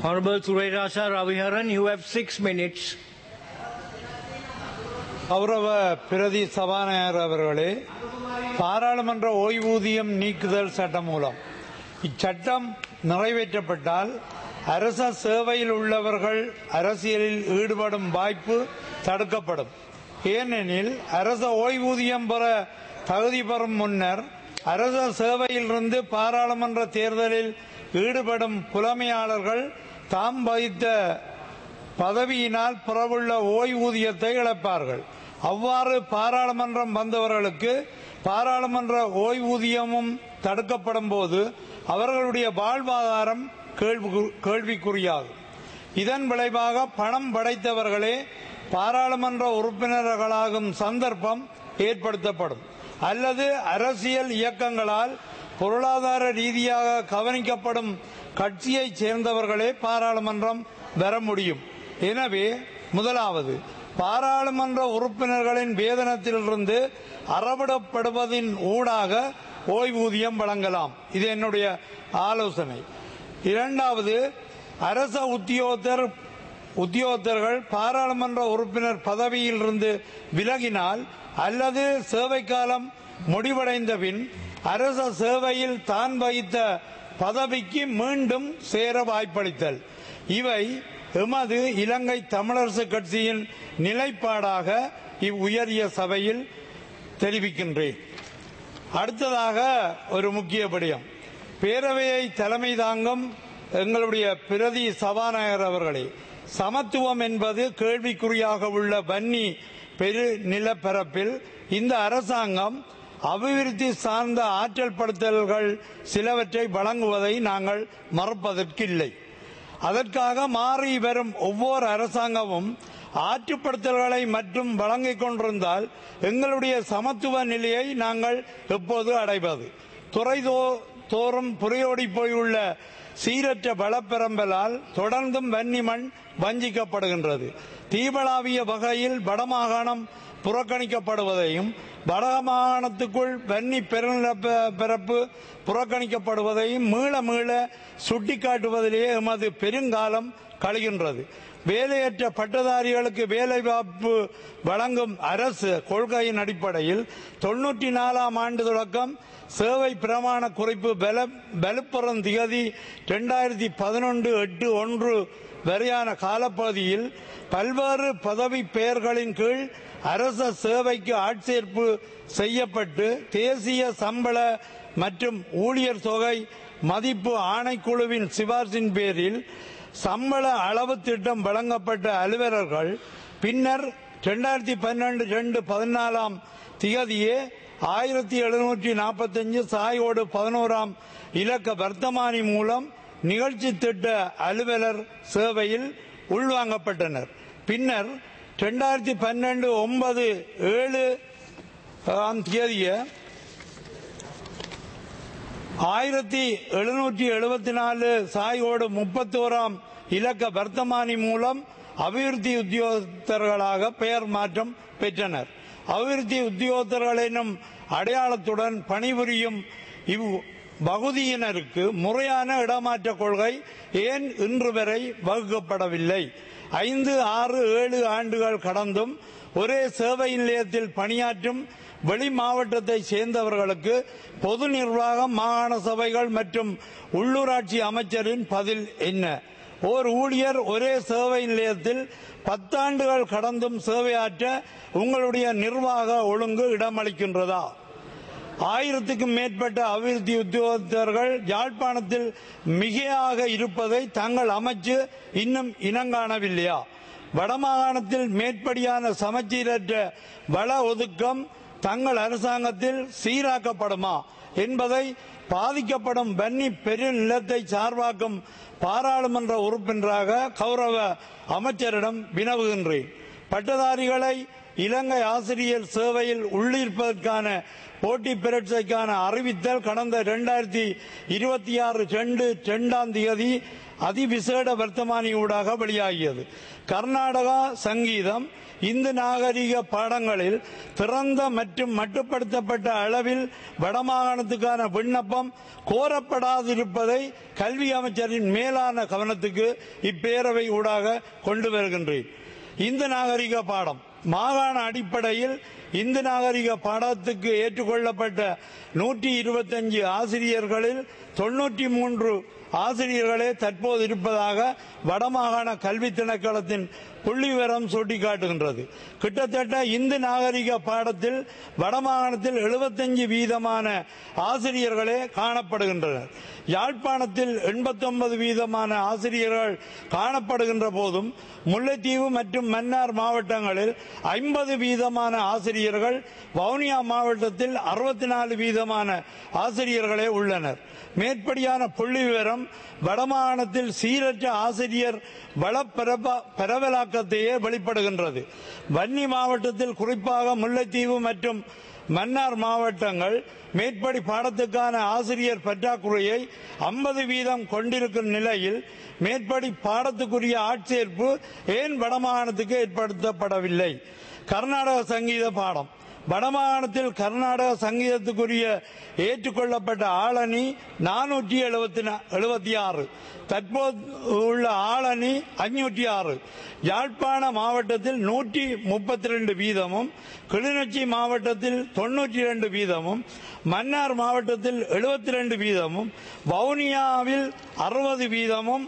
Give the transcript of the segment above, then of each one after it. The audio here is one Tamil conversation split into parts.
Honorable Surerasa Raviharan, you have six minutes. கௌரவ பிரதி சபாநாயகர் அவர்களே பாராளுமன்ற ஓய்வூதியம் நீக்குதல் சட்டம் மூலம் இச்சட்டம் நிறைவேற்றப்பட்டால் அரச சேவையில் உள்ளவர்கள் அரசியலில் ஈடுபடும் வாய்ப்பு தடுக்கப்படும் ஏனெனில் அரச ஓய்வூதியம் பெற தகுதி பெறும் முன்னர் அரச சேவையிலிருந்து பாராளுமன்ற தேர்தலில் ஈடுபடும் புலமையாளர்கள் தாம் வகித்த பதவியினால் பெறவுள்ள ஓய்வூதியத்தை இழப்பார்கள் அவ்வாறு பாராளுமன்றம் வந்தவர்களுக்கு பாராளுமன்ற ஓய்வூதியமும் தடுக்கப்படும் போது அவர்களுடைய வாழ்வாதாரம் கேள்வி- கேள்விக்குறியாகும் இதன் விளைவாக பணம் படைத்தவர்களே பாராளுமன்ற உறுப்பினர்களாகும் சந்தர்ப்பம் ஏற்படுத்தப்படும் அல்லது அரசியல் இயக்கங்களால் பொருளாதார ரீதியாக கவனிக்கப்படும் கட்சியைச் சேர்ந்தவர்களே பாராளுமன்றம் வர முடியும் எனவே முதலாவது பாராளுமன்ற உறுப்பினர்களின் வேதனத்திலிருந்து அறவிடப்படுவதின் ஊடாக ஓய்வூதியம் வழங்கலாம் இது என்னுடைய ஆலோசனை இரண்டாவது அரச உத்தியோகத்தர் உத்தியோகத்தர்கள் பாராளுமன்ற உறுப்பினர் பதவியிலிருந்து விலகினால் அல்லது சேவை காலம் முடிவடைந்த பின் அரச சேவையில் தான் வகித்த பதவிக்கு மீண்டும் சேர வாய்ப்பளித்தல் இவை எமது இலங்கை தமிழரசு கட்சியின் நிலைப்பாடாக இவ்வுயரிய சபையில் தெரிவிக்கின்றேன் அடுத்ததாக ஒரு முக்கிய விடயம் பேரவையை தலைமை தாங்கும் எங்களுடைய பிரதி சபாநாயகர் அவர்களே சமத்துவம் என்பது கேள்விக்குறியாக உள்ள வன்னி பெரு நிலப்பரப்பில் இந்த அரசாங்கம் அபிவிருத்தி சார்ந்த ஆற்றல் படுத்தல்கள் சிலவற்றை வழங்குவதை நாங்கள் மறுப்பதற்கில்லை அதற்காக மாறி வரும் ஒவ்வொரு அரசாங்கமும் ஆற்றுப்படுத்தல்களை மற்றும் வழங்கிக் கொண்டிருந்தால் எங்களுடைய சமத்துவ நிலையை நாங்கள் எப்போது அடைவது துறை தோ- தோறும் புரையோடி போயுள்ள சீரற்ற வளப்பெரம்பலால் தொடர்ந்தும் வன்னிமண் வஞ்சிக்கப்படுகின்றது தீபளாவிய வகையில் வடமாகாணம் புறக்கணிக்கப்படுவதையும் வடமாகாணத்துக்குள் வன்னி பெருநிலப்பரப்பு புறக்கணிக்கப்படுவதையும் மீள மீள சுட்டிக்காட்டுவதிலேயே எமது பெருங்காலம் கழிகின்றது வேலையற்ற பட்டதாரிகளுக்கு வேலைவாய்ப்பு வழங்கும் அரசு கொள்கையின் அடிப்படையில் தொன்னூற்றி நாலாம் ஆண்டு தொடக்கம் சேவை பிரமாண குறிப்பு பல பலுப்புறம் திகதி இரண்டாயிரத்தி பதினொன்று எட்டு ஒன்று வரையான காலப்பகுதியில் பல்வேறு பதவி பெயர்களின் கீழ் அரச சேவைக்கு ஆட்சேர்ப்பு செய்யப்பட்டு தேசிய சம்பள மற்றும் ஊழியர் தொகை மதிப்பு ஆணைக்குழுவின் சிபார்சின் பேரில் சம்பள அளவு திட்டம் வழங்கப்பட்ட அலுவலர்கள் பின்னர் இரண்டாயிரத்தி பன்னெண்டு ரெண்டு பதினாலாம் திகதியே ஆயிரத்தி எழுநூற்றி நாற்பத்தஞ்சு சாயோடு பதினோராம் இலக்க வர்த்தமானி மூலம் நிகழ்ச்சி திட்ட அலுவலர் சேவையில் உள்வாங்கப்பட்டனர் பின்னர் இரண்டாயிரத்தி பன்னெண்டு ஒன்பது ஏழு ஆம் தேதிய ஆயிரத்தி எழுநூற்றி எழுபத்தி நாலு சாயோடு முப்பத்தோராம் இலக்க வர்த்தமானி மூலம் அபிவிருத்தி உத்தியோகத்தர்களாக பெயர் மாற்றம் பெற்றனர் அபிவிருத்தி உத்தியோகத்தர்கள் எனும் அடையாளத்துடன் பணிபுரியும் இவ் பகுதியினருக்கு முறையான இடமாற்ற கொள்கை ஏன் இன்று வரை வகுக்கப்படவில்லை ஐந்து ஆறு ஏழு ஆண்டுகள் கடந்தும் ஒரே சேவை நிலையத்தில் பணியாற்றும் வெளி மாவட்டத்தை சேர்ந்தவர்களுக்கு பொது நிர்வாகம் மாகாண சபைகள் மற்றும் உள்ளூராட்சி அமைச்சரின் பதில் என்ன ஓர் ஊழியர் ஒரே சேவை நிலையத்தில் பத்தாண்டுகள் கடந்தும் சேவையாற்ற உங்களுடைய நிர்வாக ஒழுங்கு இடமளிக்கின்றதா ஆயிரத்துக்கும் மேற்பட்ட அபிவிருத்தி உத்தியோகத்தர்கள் யாழ்ப்பாணத்தில் மிகையாக இருப்பதை தங்கள் அமைச்சு இன்னும் இனங்காணவில்லையா வடமாகாணத்தில் மேற்படியான சமச்சீரற்ற வள ஒதுக்கம் தங்கள் அரசாங்கத்தில் சீராக்கப்படுமா என்பதை பாதிக்கப்படும் வன்னி பெருநிலத்தை சார்பாக்கும் பாராளுமன்ற உறுப்பினராக கௌரவ அமைச்சரிடம் வினவுகின்றேன் பட்டதாரிகளை இலங்கை ஆசிரியர் சேவையில் உள்ளிருப்பதற்கான போட்டி பரீட்சைக்கான அறிவித்தல் கடந்த இரண்டாயிரத்தி இருபத்தி ஆறு ரெண்டு இரண்டாம் தேதி அதிவிசேட வர்த்தமானி ஊடாக வெளியாகியது கர்நாடகா சங்கீதம் இந்து நாகரிக பாடங்களில் திறந்த மற்றும் மட்டுப்படுத்தப்பட்ட அளவில் வடமாகாணத்துக்கான விண்ணப்பம் கோரப்படாதிருப்பதை கல்வி அமைச்சரின் மேலான கவனத்துக்கு இப்பேரவை ஊடாக கொண்டு வருகின்றேன் இந்து நாகரிக பாடம் மாகாண அடிப்படையில் இந்து நாகரிக பாடத்துக்கு ஏற்றுக்கொள்ளப்பட்ட நூற்றி இருபத்தஞ்சு ஆசிரியர்களில் தொன்னூற்றி மூன்று ஆசிரியர்களே தற்போது இருப்பதாக வடமாகாண கல்வி திணைக்களத்தின் புள்ளிவிவரம் சுட்டிக்காட்டுகின்றது கிட்டத்தட்ட இந்து நாகரிக பாடத்தில் வடமாகாணத்தில் 75 வீதமான ஆசிரியர்களே காணப்படுகின்றனர் யாழ்ப்பாணத்தில் 89 வீதமான ஆசிரியர்கள் காணப்படுகின்ற போதும் முல்லைத்தீவு மற்றும் மன்னார் மாவட்டங்களில் ஐம்பது வீதமான ஆசிரியர்கள் வவுனியா மாவட்டத்தில் அறுபத்தி நாலு வீதமான ஆசிரியர்களே உள்ளனர் மேற்படியான புள்ளி விவரம் வடமாகாணத்தில் சீரற்ற ஆசிரியர் வளப்பரப்ப பரவலாக்கத்தையே வெளிப்படுகின்றது வன்னி மாவட்டத்தில் குறிப்பாக முல்லைத்தீவு மற்றும் மன்னார் மாவட்டங்கள் மேற்படி பாடத்துக்கான ஆசிரியர் பற்றாக்குறையை ஐம்பது வீதம் கொண்டிருக்கும் நிலையில் மேற்படி பாடத்துக்குரிய ஆட்சேர்ப்பு ஏன் வடமாகாணத்துக்கு ஏற்படுத்தப்படவில்லை கர்நாடக சங்கீத பாடம் வடமாகாணத்தில் கர்நாடக சங்கீதத்துக்குரிய ஏற்றுக்கொள்ளப்பட்ட ஆளணி நானூற்றி எழுபத்தி எழுபத்தி ஆறு தற்போது உள்ள ஆளணி அஞ்சூற்றி ஆறு யாழ்ப்பாண மாவட்டத்தில் நூற்றி முப்பத்தி ரெண்டு வீதமும் கிளிநொச்சி மாவட்டத்தில் தொன்னூற்றி ரெண்டு வீதமும் மன்னார் மாவட்டத்தில் எழுபத்தி ரெண்டு வீதமும் வவுனியாவில் அறுபது வீதமும்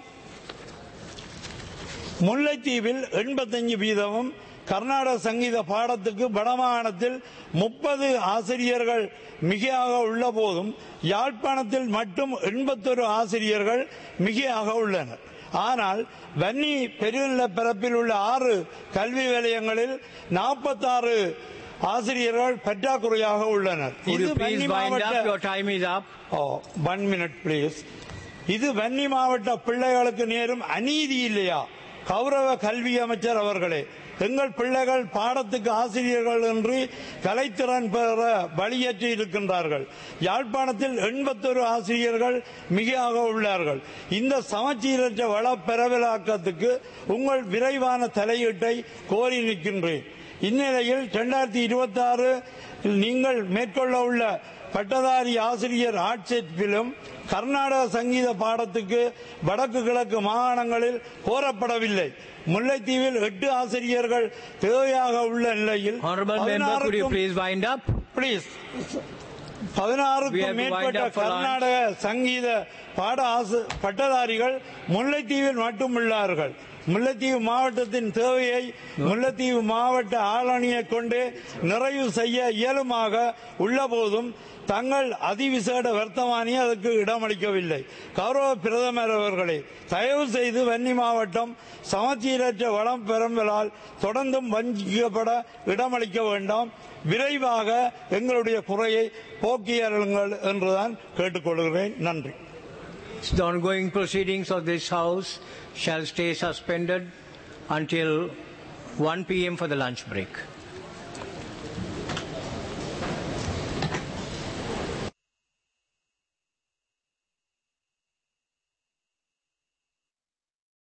முல்லைத்தீவில் எண்பத்தஞ்சு வீதமும் கர்நாடக சங்கீத பாடத்துக்கு வடமாகாணத்தில் முப்பது ஆசிரியர்கள் மிகையாக உள்ள போதும் யாழ்ப்பாணத்தில் மட்டும் எண்பத்தொரு ஆசிரியர்கள் மிகையாக உள்ளனர் ஆனால் வன்னி பெருநிலப்பரப்பில் உள்ள ஆறு கல்வி நிலையங்களில் நாற்பத்தாறு ஆசிரியர்கள் பற்றாக்குறையாக உள்ளனர் Would இது you please வன்னி wind மாவட்ட up? Your time is up. One minute please இது வன்னி மாவட்ட பிள்ளைகளுக்கு நேரும் அநீதி இல்லையா கௌரவ கல்வி அமைச்சர் அவர்களே எங்கள் பிள்ளைகள் பாடத்துக்கு ஆசிரியர்கள் என்று கலைத்திறன் பெற வழியேற்றி இருக்கின்றார்கள் யாழ்ப்பாணத்தில் எண்பத்தொரு ஆசிரியர்கள் மிகையாக உள்ளார்கள் இந்த சமச்சீரற்ற வள பரவலாக்கத்துக்கு உங்கள் விரைவான தலையீட்டை கோரி நிற்கின்றேன் இந்நிலையில் இரண்டாயிரத்தி இருபத்தி ஆறு நீங்கள் மேற்கொள்ள உள்ள பட்டதாரி ஆசிரியர் ஆட்சேர்ப்பிலும் கர்நாடக சங்கீத பாடத்துக்கு வடக்கு கிழக்கு மாகாணங்களில் கோரப்படவில்லை முல்லைத்தீவில் எட்டு ஆசிரியர்கள் தேவையாக உள்ள நிலையில் Honorable member, could you பதினாறுக்கும் please wind up? Please We have பதினாறுக்கும் to wind மேற்பட்ட up for lunch. கர்நாடக சங்கீத பாட ஆசு பட்டதாரிகள் முல்லைத்தீவில் மட்டும் உள்ளார்கள் முல்லைத்தீவு மாவட்டத்தின் தேவையை முல்லைத்தீவு மாவட்ட ஆளணியை கொண்டு நிறைவு செய்ய இயலுமாக உள்ள போதும் தங்கள் அதிவிசேட வர்த்தமானி அதற்கு இடமளிக்கவில்லை கௌரவ பிரதமர் அவர்களே தயவு செய்து வன்னி மாவட்டம் சமச்சீரற்ற வளம் பெறும்பலால் தொடர்ந்தும் வஞ்சிக்கப்பட இடமளிக்க வேண்டாம் விரைவாக எங்களுடைய குறையை போக்கியருங்கள் என்றுதான் கேட்டுக்கொள்கிறேன் நன்றி The ongoing proceedings of this House shall stay suspended until 1 p.m. for the lunch break.